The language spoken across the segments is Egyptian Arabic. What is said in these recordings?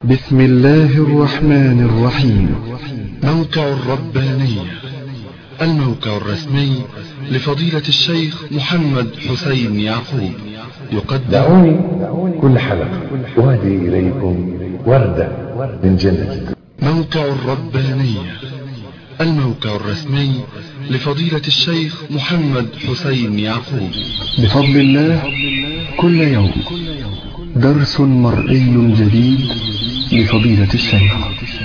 بسم الله الرحمن الرحيم موقع الربانية الموقع الرسمي لفضيلة الشيخ محمد حسين يعقوب يقدم دعوني كل حلقة أهدي إليكم وردة من جنة موقع الربانية الموقع الرسمي لفضيلة الشيخ محمد حسين يعقوب بفضل الله كل يوم درس مرئي جديد لفضيلة الشيخ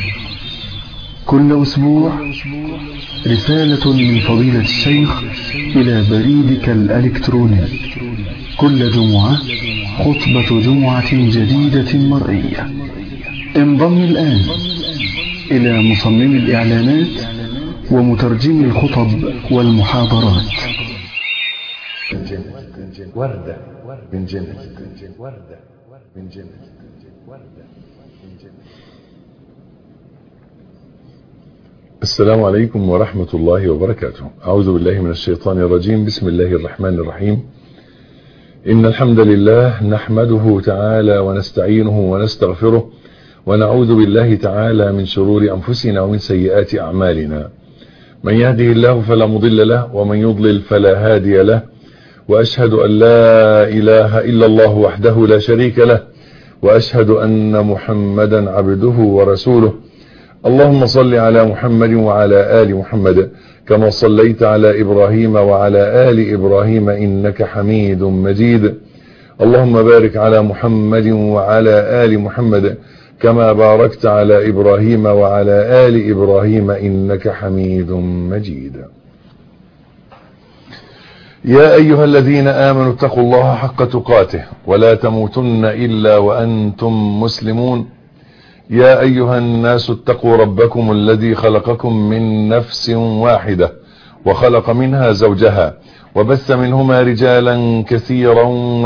كل أسبوع رسالة من فضيلة الشيخ إلى بريدك الإلكتروني كل جمعة خطبة جمعة جديدة مرئية انضم الآن إلى مصمم الإعلانات ومترجم الخطب والمحاضرات من جنة وردة من جنة وردة من جنة وردة من جنة السلام عليكم ورحمة الله وبركاته أعوذ بالله من الشيطان الرجيم بسم الله الرحمن الرحيم إن الحمد لله نحمده تعالى ونستعينه ونستغفره ونعوذ بالله تعالى من شرور أنفسنا ومن سيئات أعمالنا من يهده الله فلا مضل له ومن يضلل فلا هادي له وأشهد أن لا إله إلا الله وحده لا شريك له وأشهد أن محمدا عبده ورسوله اللهم صل على محمد وعلى آل محمد كما صليت على إبراهيم وعلى آل إبراهيم إنك حميد مجيد اللهم بارك على محمد وعلى آل محمد كما باركت على إبراهيم وعلى آل إبراهيم إنك حميد مجيد يا أيها الذين آمنوا اتقوا الله حق تقاته ولا تموتن إلا وأنتم مسلمون يا أيها الناس اتقوا ربكم الذي خلقكم من نفس واحدة وخلق منها زوجها وبث منهما رجالا كثيرا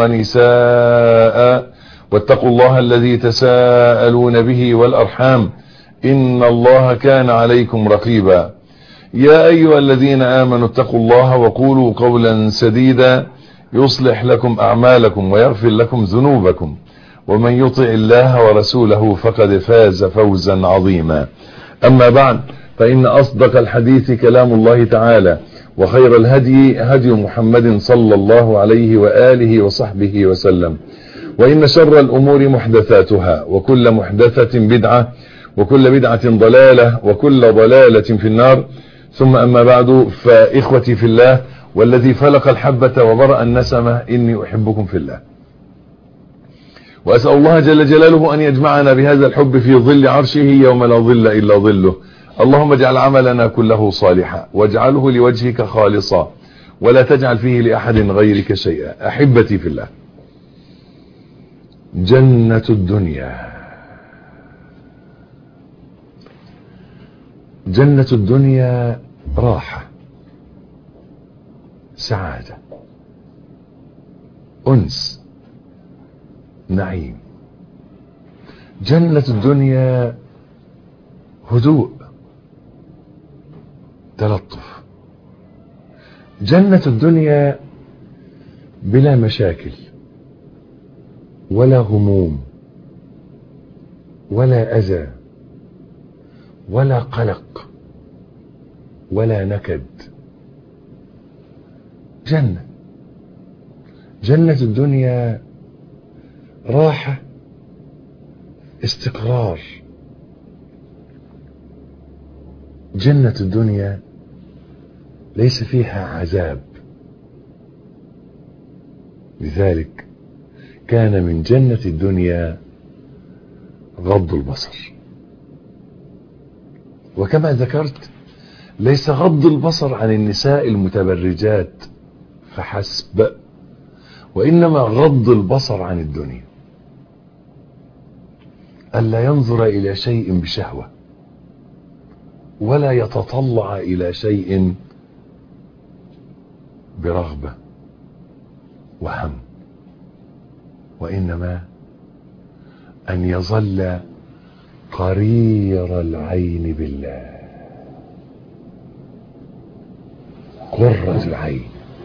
ونساء واتقوا الله الذي تساءلون به والأرحام إن الله كان عليكم رقيبا يا أيها الذين آمنوا اتقوا الله وقولوا قولا سديدا يصلح لكم أعمالكم ويغفر لكم ذنوبكم ومن يطع الله ورسوله فقد فاز فوزا عظيما أما بعد فإن أصدق الحديث كلام الله تعالى وخير الهدي هدي محمد صلى الله عليه وآله وصحبه وسلم وإن شر الأمور محدثاتها وكل محدثة بدعة وكل بدعة ضلالة وكل ضلالة في النار ثم أما بعد فإخوتي في الله والذي فلق الحبة وبرأ النسمة إني أحبكم في الله وأسأل الله جل جلاله أن يجمعنا بهذا الحب في ظل عرشه يوم لا ظل إلا ظله اللهم اجعل عملنا كله صالحا واجعله لوجهك خالصا ولا تجعل فيه لأحد غيرك شيئا أحبتي في الله جنة الدنيا جنة الدنيا راحة سعادة أنس نعيم جنة الدنيا هدوء تلطف جنة الدنيا بلا مشاكل ولا هموم ولا أذى ولا قلق ولا نكد جنة جنة الدنيا راحة استقرار جنة الدنيا ليس فيها عذاب لذلك كان من جنة الدنيا غض البصر وكما ذكرت ليس غض البصر عن النساء المتبرجات فحسب وإنما غض البصر عن الدنيا ألا ينظر إلى شيء بشهوة ولا يتطلع إلى شيء برغبة وهم وإنما أن يظل قرير العين بالله قرة العين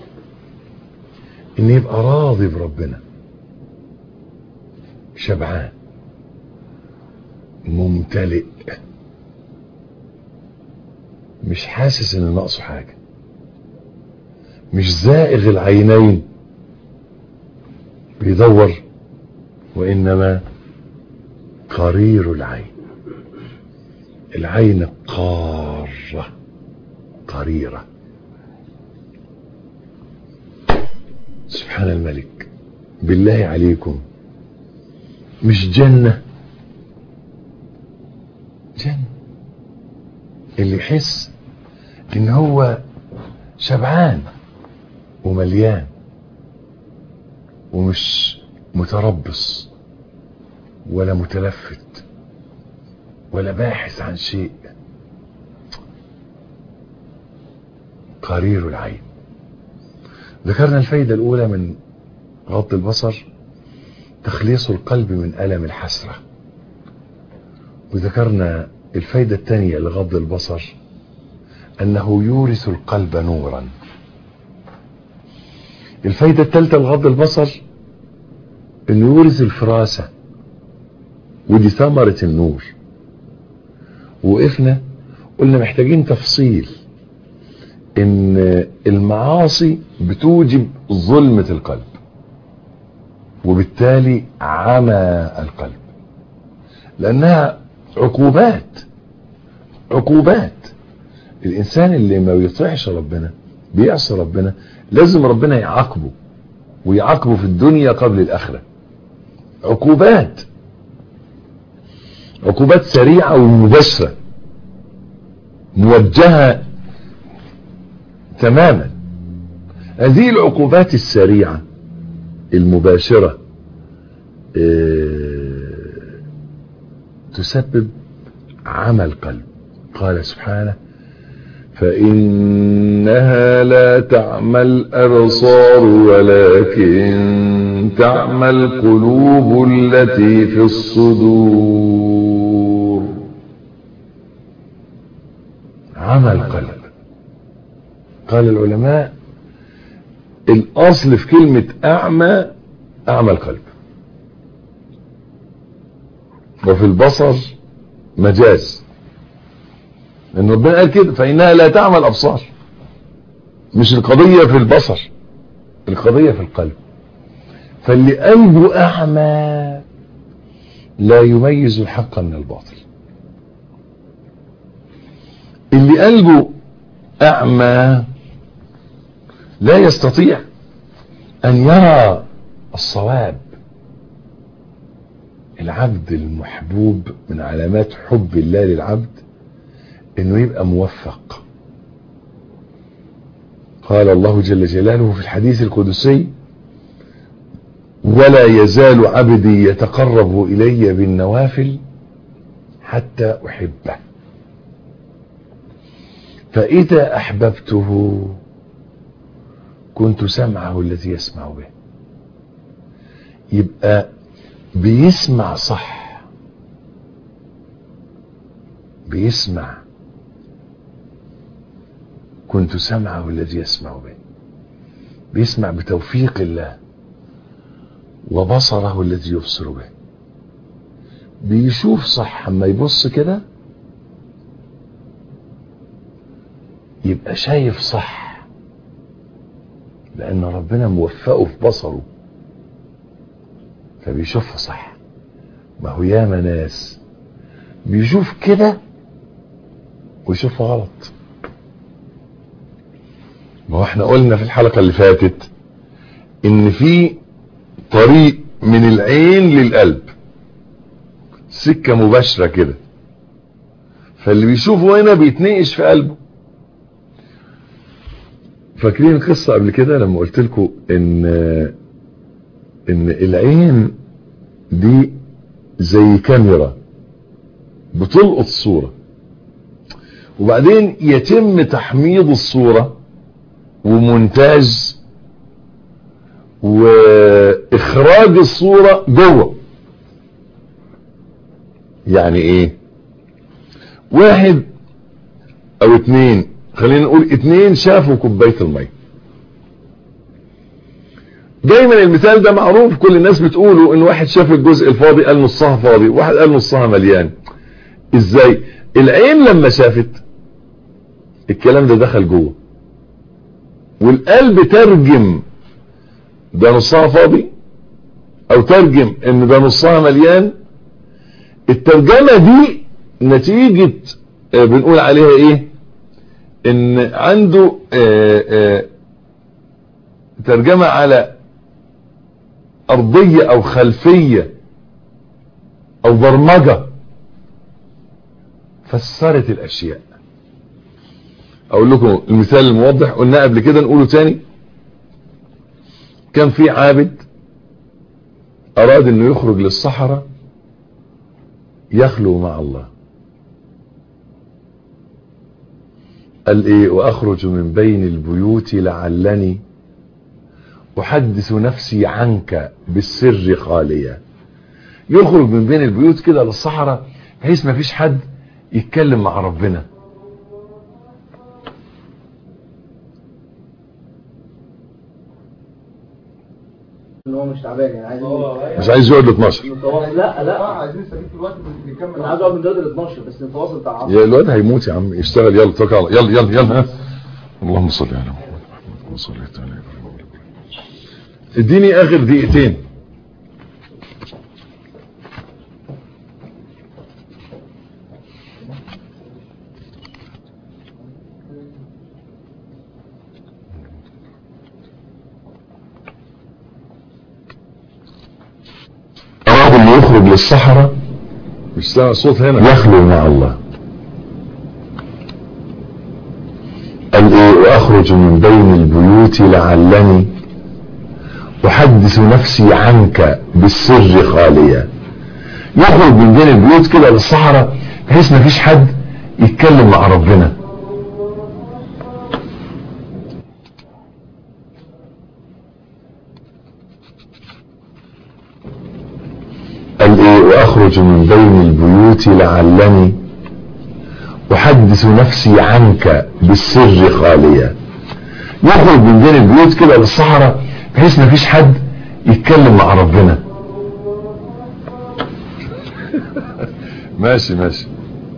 ان يبقى راضي بربنا شبعان ممتلئ مش حاسس ان ناقصه حاجة مش زائغ العينين بيدور وانما قرير العين العين قارة قريرة سبحان الملك بالله عليكم مش جنة جنة اللي يحس ان هو شبعان ومليان ومش متربص ولا متلفت ولا باحث عن شيء قرير العين ذكرنا الفايدة الأولى من غض البصر تخليص القلب من ألم الحسرة وذكرنا الفايدة الثانية لغض البصر أنه يورث القلب نورا الفايدة الثالثة لغض البصر أنه يورث الفراسة ودي ثمرة النور وقفنا قلنا محتاجين تفصيل ان المعاصي بتوجب ظلمة القلب وبالتالي عمى القلب لانها عقوبات عقوبات الانسان اللي ما بيطيعش ربنا بيعصي ربنا لازم ربنا يعاقبه ويعاقبه في الدنيا قبل الاخره عقوبات عقوبات سريعه ومباشره موجهه تماما هذه العقوبات السريعه المباشره تسبب عمى القلب قال سبحانه فإنها لا تعمى الأبصار ولكن تعمى القلوب التي في الصدور عمى القلب قال العلماء الأصل في كلمة أعمى أعمى القلب وفي البصر مجاز ان ربنا قال كده فانها لا تعمى الابصار مش القضية في البصر القضية في القلب فاللي قلبه اعمى لا يميز الحق من الباطل اللي قلبه اعمى لا يستطيع ان يرى الصواب العبد المحبوب من علامات حب الله للعبد انه يبقى موفق قال الله جل جلاله في الحديث القدسي ولا يزال عبدي يتقرب الي بالنوافل حتى احبه فاذا احببته كنت سمعه الذي يسمع به يبقى بيسمع صح بيسمع كنت سمعه الذي يسمع به بيسمع بتوفيق الله وبصره الذي يبصر به بيشوف صح اما يبص كده يبقى شايف صح لان ربنا موفقه في بصره فبيشوفها صح ما هو ياما ناس بيشوف كده ويشوفها غلط ما هو احنا قلنا في الحلقة اللي فاتت ان في طريق من العين للقلب سكة مباشرة كده فاللي بيشوفه هنا بيتنقش في قلبه فاكرين القصة قبل كده لما قلت لكم ان ان العين دي زي كاميرا بتلقط صورة وبعدين يتم تحميض الصورة ومونتاج واخراج الصورة جوه يعني ايه واحد او اتنين خلينا نقول اتنين شافوا كوباية المية دايما المثال ده معروف كل الناس بتقوله ان واحد شاف الجزء الفاضي قال نصها فاضي واحد قال نصها مليان ازاي العين لما شافت الكلام ده دخل جوه والقلب ترجم ده نصها فاضي او ترجم ان ده نصها مليان الترجمة دي نتيجة آه، بنقول عليها ايه ان عنده آه، آه، ترجمة على ارضية او خلفية او برمجة فسرت الاشياء اقول لكم المثال الموضح قلنا قبل كده نقوله تاني كان في عابد اراد انه يخرج للصحراء يخلو مع الله قال ايه واخرج من بين البيوت لعلني احدث نفسي عنك بالسر خاليا يخرج من بين البيوت كده للصحراء بحيث ما فيش حد يتكلم مع ربنا ان هو مش تعبان يعني عايز مش عايز يقعد ل 12 نتواصل لا لا عايزين نستفيد في الوقت نكمل انا عايز اقعد من دلوقتي ل 12 بس نتواصل بتاع 10 يا الواد هيموت يا عم يشتغل يلا توكل على يلا يلا يلا ها اللهم صل على محمد اللهم صل على محمد اديني اخر دقيقتين أراد اللي يخرج للصحراء مش سامع صوت هنا يخلو مع الله قال ايه واخرج من بين البيوت لعلني احدث نفسي عنك بالسر خاليا يخرج من بين البيوت كده للصحراء بحيث ما فيش حد يتكلم مع ربنا قال ايه واخرج من بين البيوت لعلني احدث نفسي عنك بالسر خاليا يخرج من بين البيوت كده للصحراء بحيث ما فيش حد يتكلم مع ربنا ماشي ماشي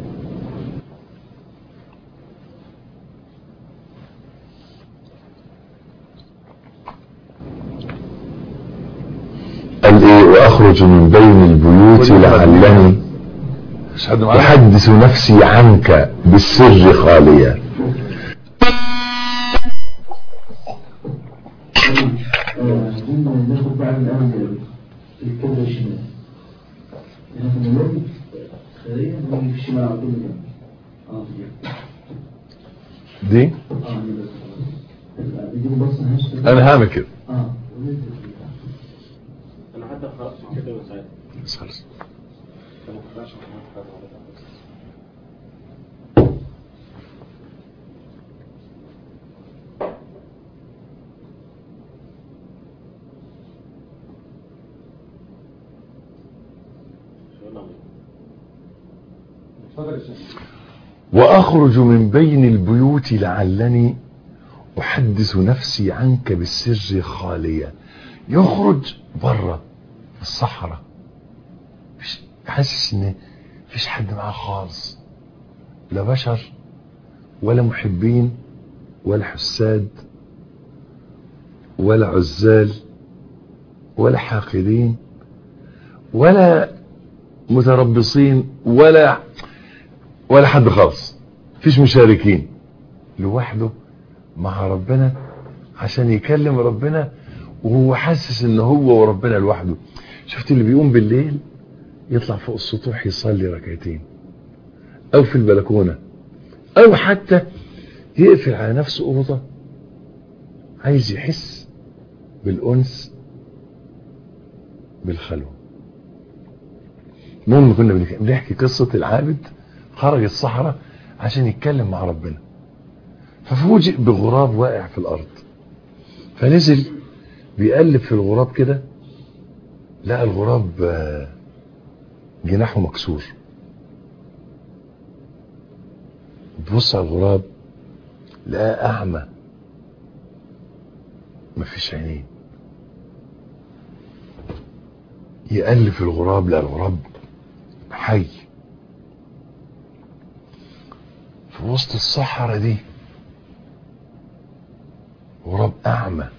قال ايه واخرج من بين البيوت لعلني مش حد معانا احدث نفسي عنك بالسر خاليا عايزين ناخد بقى من اول الكبده الشمال ناخد اليمين خارجيا ونيجي في الشمال على طول كده اه كده. دي اه كده خلاص بيجيبوا بص هاش انا هعمل كده اه انا حتى خلاص كده وساعتها بس خلاص ما كنتش حاجه اتفضل يا شيخ واخرج من بين البيوت لعلني احدث نفسي عنك بالسر خاليا يخرج بره الصحراء مش حاسس ان مفيش حد معاه خالص لا بشر ولا محبين ولا حساد ولا عزال ولا حاقدين ولا متربصين ولا ولا حد خالص مفيش مشاركين لوحده مع ربنا عشان يكلم ربنا وهو حاسس ان هو وربنا لوحده شفت اللي بيقوم بالليل يطلع فوق السطوح يصلي ركعتين او في البلكونه او حتى يقفل على نفسه اوضه عايز يحس بالانس بالخلوه المهم كنا بنك- بنحكي قصه العابد خرج الصحراء عشان يتكلم مع ربنا ففوجئ بغراب واقع في الارض فنزل بيقلب في الغراب كده لقى الغراب آه، جناحه مكسور بص على الغراب لقاه اعمى مفيش عينين يقلب في الغراب لقى الغراب حي وسط الصحراء دي غراب اعمى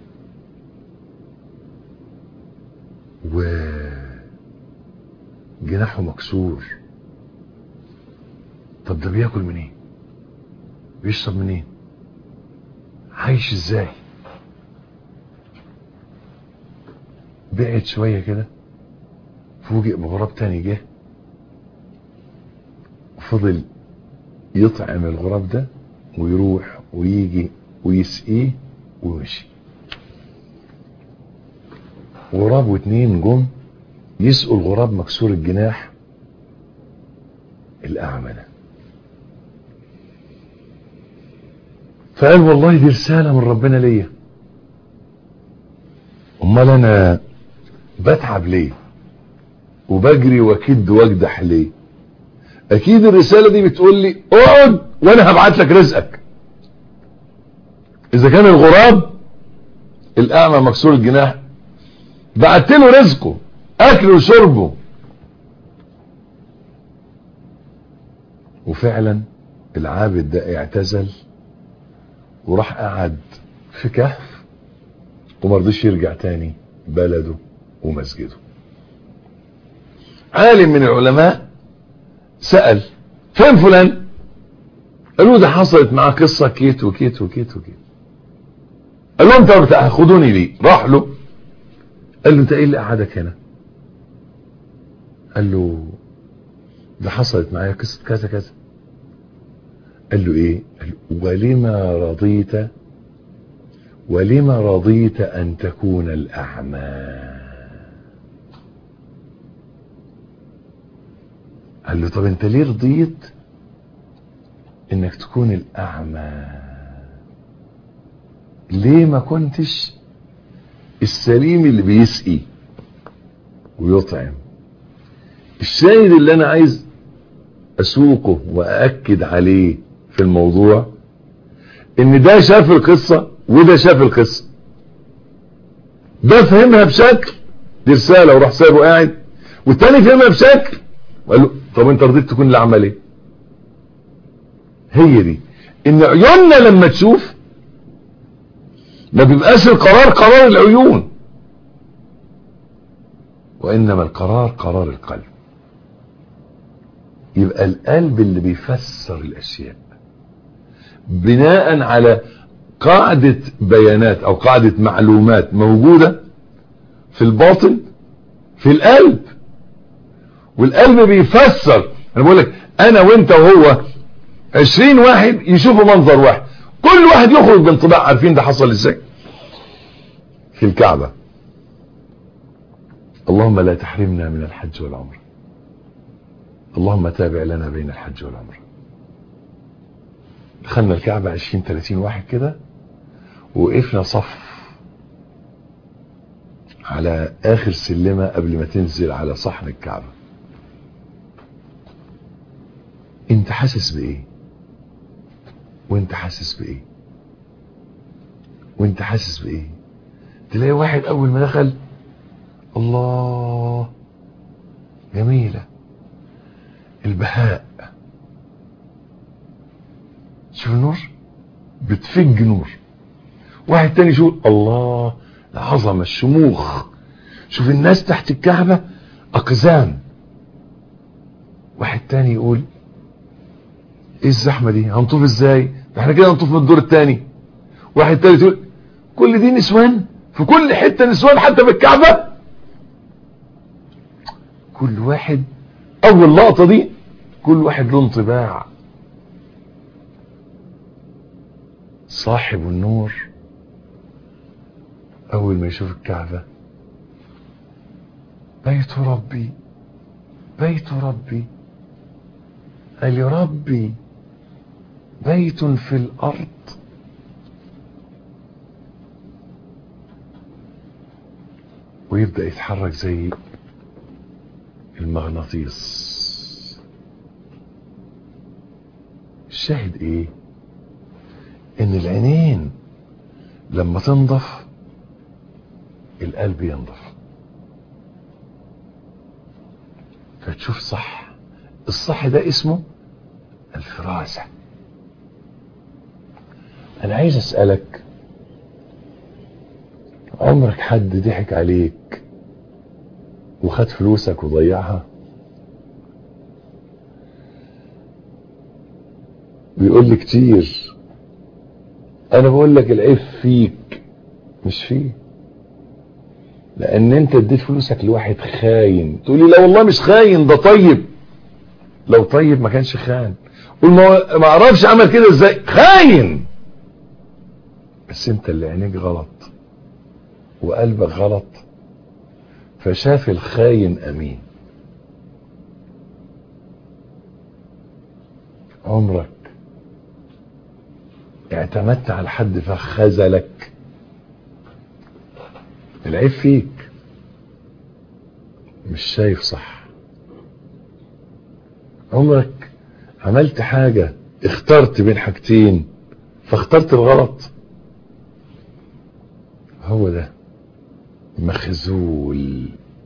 وجناحه مكسور طب ده بياكل منين بيشرب منين عايش ازاي بعد شويه كده فوجئ بغراب تاني جه وفضل يطعم الغراب ده ويروح ويجي ويسقيه ويمشي غراب واتنين جم يسقوا الغراب مكسور الجناح الأعمى ده فقال والله دي رسالة من ربنا ليا امال انا بتعب ليه وبجري واكد واجدح ليه اكيد الرسالة دي بتقول لي اقعد وانا هبعت لك رزقك اذا كان الغراب الاعمى مكسور الجناح بعت له رزقه اكله وشربه وفعلا العابد ده اعتزل وراح قعد في كهف ومرضيش يرجع تاني بلده ومسجده عالم من العلماء سأل فين فلان قالوا ده حصلت معاه قصة كيت وكيت وكيت وكيت قال له انت بتاخدوني ليه راح له قال له انت ايه اللي قعدك هنا قال له ده حصلت معايا قصة كذا كذا قال له ايه قال له ولما رضيت ولما رضيت ان تكون الاعمى قال له طب انت ليه رضيت انك تكون الاعمى ليه ما كنتش السليم اللي بيسقي ويطعم الشاهد اللي انا عايز اسوقه واكد عليه في الموضوع ان ده شاف القصة وده شاف القصة ده فهمها بشكل دي رسالة وراح سايبه قاعد والتاني فهمها بشكل وقال له طب انت رضيت تكون الاعمى ليه هي دي ان عيوننا لما تشوف ما بيبقاش القرار قرار العيون وانما القرار قرار القلب يبقى القلب اللي بيفسر الاشياء بناء على قاعدة بيانات او قاعدة معلومات موجودة في الباطن في القلب والقلب بيفسر انا بقول لك انا وانت وهو عشرين واحد يشوفوا منظر واحد كل واحد يخرج بانطباع عارفين ده حصل ازاي في الكعبة اللهم لا تحرمنا من الحج والعمر اللهم تابع لنا بين الحج والعمر دخلنا الكعبة عشرين تلاتين واحد كده وقفنا صف على اخر سلمة قبل ما تنزل على صحن الكعبة انت حاسس بايه وانت حاسس بايه وانت حاسس بايه تلاقي واحد اول ما دخل الله جميلة البهاء شوف النور بتفج نور واحد تاني يقول الله العظمة الشموخ شوف الناس تحت الكعبة اقزام واحد تاني يقول ايه الزحمة دي هنطوف ازاي ده احنا كده هنطوف من الدور التاني واحد تالت يقول كل دي نسوان في كل حتة نسوان حتى في الكعبة كل واحد اول لقطة دي كل واحد له انطباع صاحب النور اول ما يشوف الكعبة بيت ربي بيت ربي قال يا ربي بيت في الارض ويبدأ يتحرك زي المغناطيس الشاهد ايه ان العينين لما تنضف القلب ينضف فتشوف صح الصح ده اسمه الفراسة انا عايز اسألك عمرك حد ضحك عليك وخد فلوسك وضيعها بيقول لي كتير انا بقول لك العيب فيك مش فيه لان انت اديت فلوسك لواحد خاين تقول لي لا والله مش خاين ده طيب لو طيب ما كانش خان قول ما ما اعرفش عمل كده ازاي خاين بس انت اللي عينيك غلط وقلبك غلط فشاف الخاين امين عمرك اعتمدت على حد فخذلك العيب فيك مش شايف صح عمرك عملت حاجة اخترت بين حاجتين فاخترت الغلط هو ده مخزول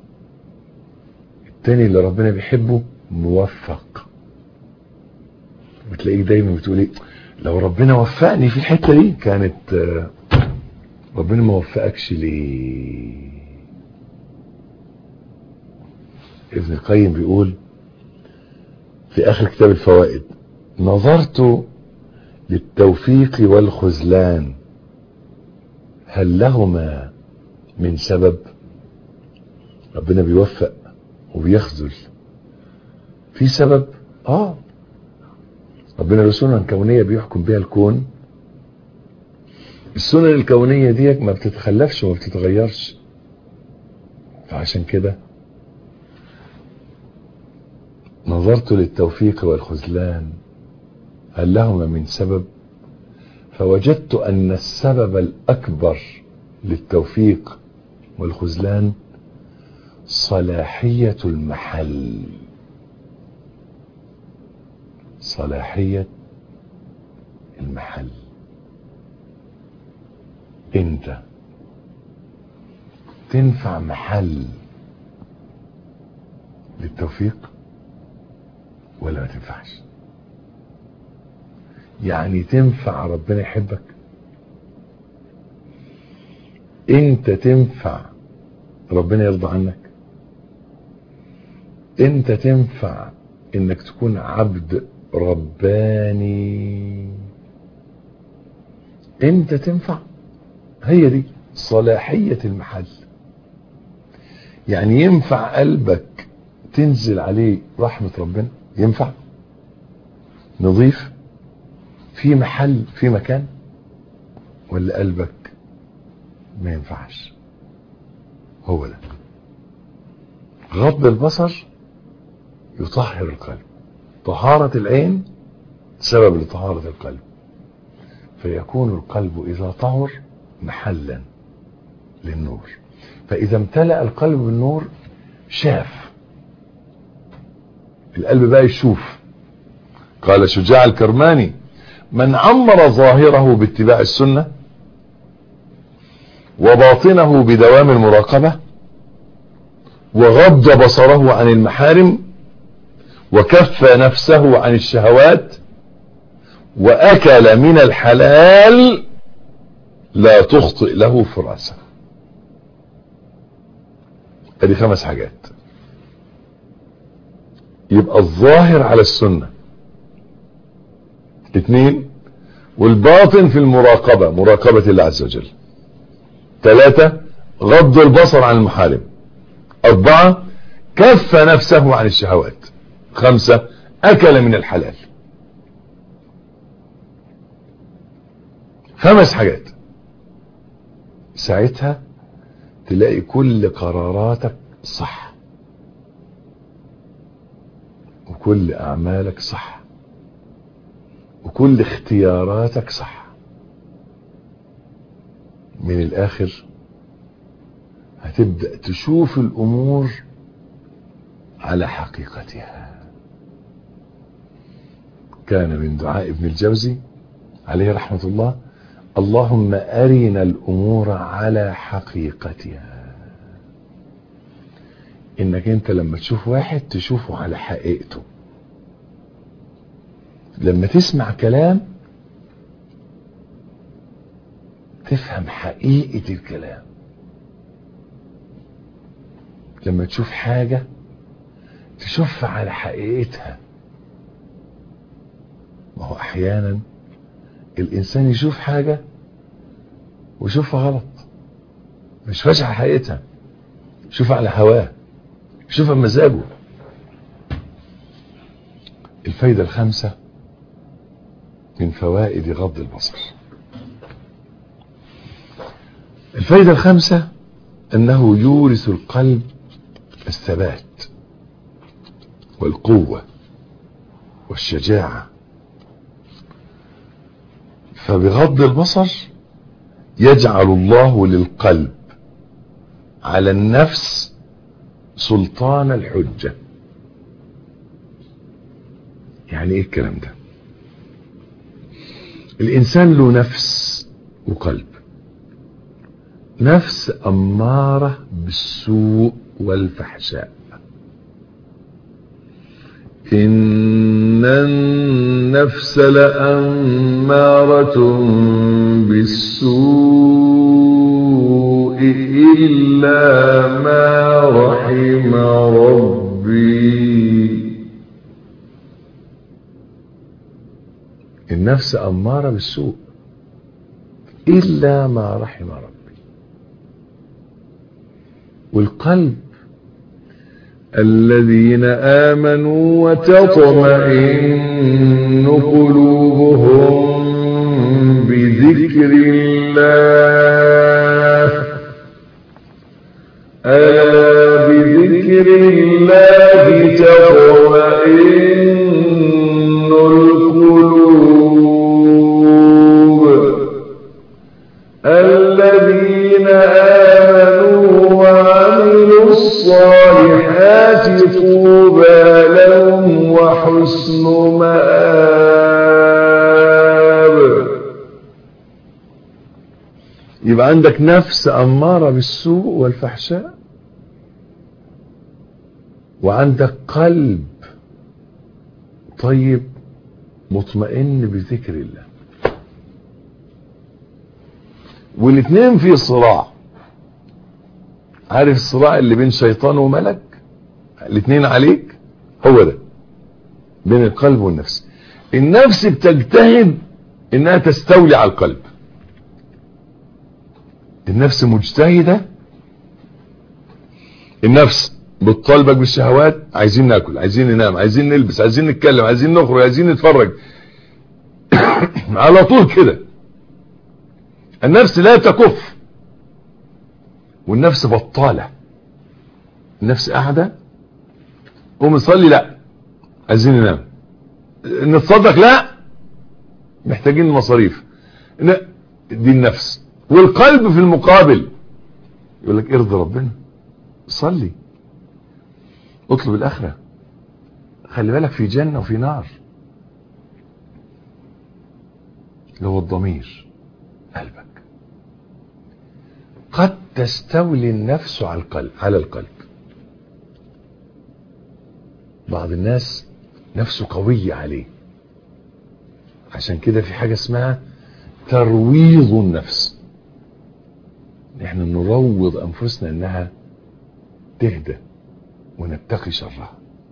التاني اللي ربنا بيحبه موفق بتلاقيك دايما بتقول ايه لو ربنا وفقني في الحته دي كانت آه، ربنا ما وفقكش ليه ابن القيم بيقول في اخر كتاب الفوائد نظرت للتوفيق والخذلان هل لهما من سبب ربنا بيوفق وبيخذل في سبب اه ربنا له سنن كونيه بيحكم بيها الكون السنن الكونيه ديت ما بتتخلفش وما بتتغيرش فعشان كده نظرت للتوفيق والخذلان هل لهما من سبب فوجدت ان السبب الاكبر للتوفيق والخذلان صلاحيه المحل صلاحيه المحل انت تنفع محل للتوفيق ولا ما تنفعش يعني تنفع ربنا يحبك انت تنفع ربنا يرضى عنك انت تنفع انك تكون عبد رباني انت تنفع هي دي صلاحية المحل يعني ينفع قلبك تنزل عليه رحمة ربنا ينفع نظيف في محل في مكان ولا قلبك ما ينفعش هو ده غض البصر يطهر القلب طهارة العين سبب لطهارة القلب فيكون القلب إذا طهر محلا للنور فإذا امتلأ القلب بالنور شاف القلب بقى يشوف قال شجاع الكرماني من عمر ظاهره باتباع السنة وباطنه بدوام المراقبة وغض بصره عن المحارم وكف نفسه عن الشهوات وأكل من الحلال لا تخطئ له فراسة ادي خمس حاجات يبقى الظاهر على السنة اثنين والباطن في المراقبة مراقبة الله عز وجل ثلاثة غض البصر عن المحارم أربعة كف نفسه عن الشهوات خمسة أكل من الحلال خمس حاجات ساعتها تلاقي كل قراراتك صح وكل أعمالك صح وكل اختياراتك صح من الآخر هتبدأ تشوف الأمور على حقيقتها كان من دعاء ابن الجوزي عليه رحمة الله اللهم أرنا الأمور على حقيقتها إنك أنت لما تشوف واحد تشوفه على حقيقته لما تسمع كلام حقيقة الكلام لما تشوف حاجة تشوفها على حقيقتها ما هو احيانا الانسان يشوف حاجة ويشوفها غلط مش فاش على حقيقتها يشوفها على هواه يشوفها بمزاجه الفايدة الخامسة من فوائد غض البصر الفايدة الخامسة أنه يورث القلب الثبات والقوة والشجاعة فبغض البصر يجعل الله للقلب على النفس سلطان الحجة يعني ايه الكلام ده الانسان له نفس وقلب نفس امارة بالسوء والفحشاء إن النفس لأمارة بالسوء إلا ما رحم ربي النفس أمارة بالسوء إلا ما رحم ربي والقلب الذين آمنوا وتطمئن قلوبهم بذكر الله ألا بذكر الله تطمئن القلوب الذين آمنوا وعملوا الصالحات طوبى لهم وحسن مآب يبقى عندك نفس أمارة بالسوء والفحشاء وعندك قلب طيب مطمئن بذكر الله والاثنين في صراع عارف الصراع اللي بين شيطان وملك الاثنين عليك هو ده بين القلب والنفس النفس بتجتهد انها تستولي على القلب النفس مجتهدة النفس بتطالبك بالشهوات عايزين ناكل عايزين ننام عايزين نلبس عايزين نتكلم عايزين نخرج عايزين نتفرج على طول كده النفس لا تكف والنفس بطالة النفس قاعدة قوم نصلي لا عايزين ننام نتصدق لا محتاجين مصاريف دي النفس والقلب في المقابل يقول لك ارضي ربنا صلي اطلب الاخره خلي بالك في جنه وفي نار اللي هو الضمير قلبك قد تستولي النفس على القلب على القلب بعض الناس نفسه قوية عليه عشان كده في حاجة اسمها ترويض النفس احنا نروض انفسنا انها تهدى ونتقي شرها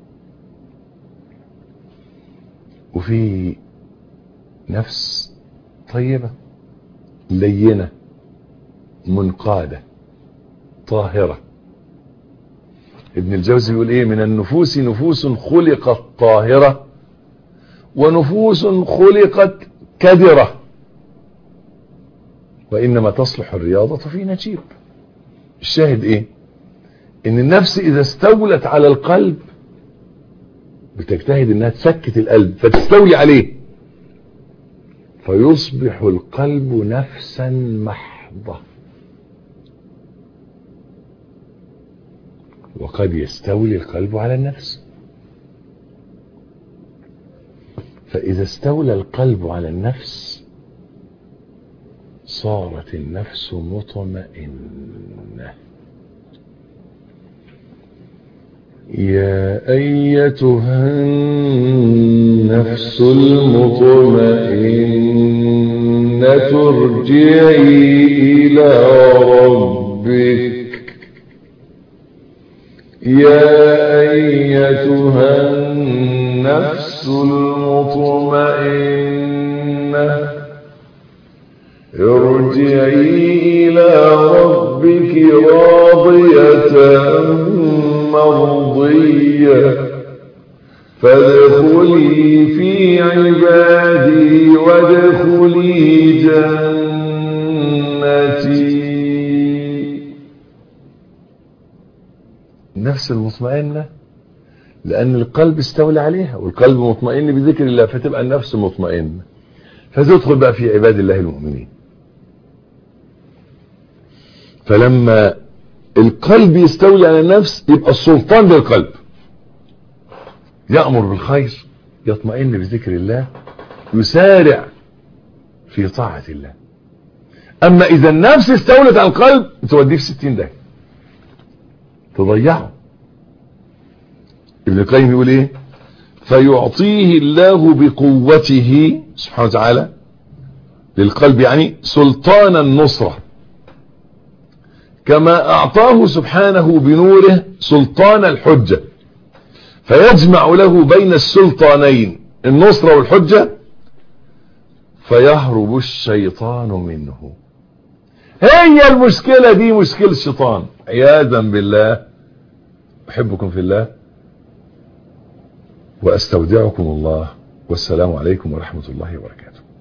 وفي نفس طيبة لينة منقادة طاهرة ابن الجوزي بيقول ايه من النفوس نفوس خلقت طاهرة ونفوس خلقت كدرة وإنما تصلح الرياضة في نجيب الشاهد ايه ان النفس اذا استولت على القلب بتجتهد انها تسكت القلب فتستولي عليه فيصبح القلب نفسا محضة وقد يستولي القلب على النفس فإذا استولى القلب على النفس صارت النفس مطمئنة يا أيتها النفس المطمئنة ارجعي إلى ربك يا أيتها النفس المطمئنة ارجعي إلى ربك راضية مرضية فادخلي في عبادي وادخلي جنتي النفس المطمئنة لأن القلب استولى عليها والقلب مطمئن بذكر الله فتبقى النفس مطمئنة فتدخل بقى في عباد الله المؤمنين فلما القلب يستولي على النفس يبقى السلطان للقلب يأمر بالخير يطمئن بذكر الله يسارع في طاعة الله أما إذا النفس استولت على القلب توديه في ستين ده تضيعه ابن القيم يقول ايه فيعطيه الله بقوته سبحانه وتعالى للقلب يعني سلطان النصرة كما أعطاه سبحانه بنوره سلطان الحجة فيجمع له بين السلطانين النصرة والحجة فيهرب الشيطان منه هي المشكلة دي مشكلة الشيطان عياذا بالله أحبكم في الله وأستودعكم الله والسلام عليكم ورحمة الله وبركاته